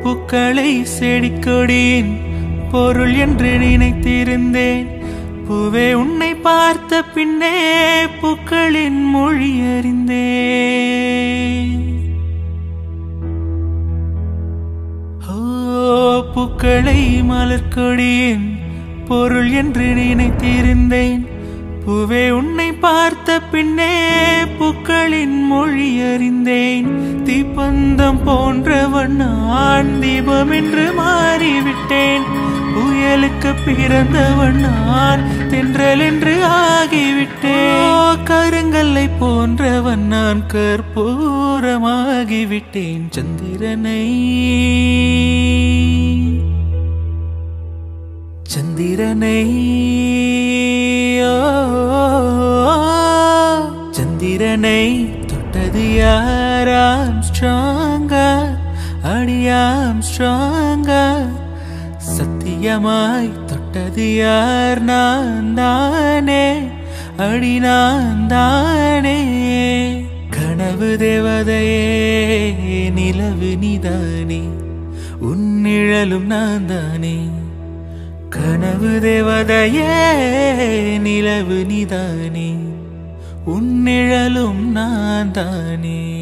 பூக்களை செடிக்கொடியின் பொருள் என்று நினைத்திருந்தேன் பூவே உன்னை பார்த்த பின்னே பூக்களின் மொழி அறிந்தேன் ஓ பூக்களை மலர்கொடியின் பொருள் என்று நினைத்திருந்தேன் பூவே உன்னை பார்த்த பின்னே பூக்களின் மொழி அறிந்தேன் தீப்பந்தம் போன்றவன் நான் தீபம் என்று மாறிவிட்டேன் புயலுக்கு பிறந்தவன் நான் தென்றல் என்று ஆகிவிட்டேன் ஓ, கருங்கல்லை போன்றவன் நான் கற்பூரமாகிவிட்டேன் சந்திரனை சந்திரனை ஓ, சந்திரனை தொட்டது யாராம் ஸ்ட்ராங்கா அடியாம் ஸ்ட்ராங்கா சத்தியமாய் தொட்டது யார் நான் தானே அடி நான் தானே கனவு தேவதையே நிலவு நீதானே உன் நிழலும் நான் தானே கனவு தேவதையே நிலவு நீதானே உன் நிழலும் நான் தானே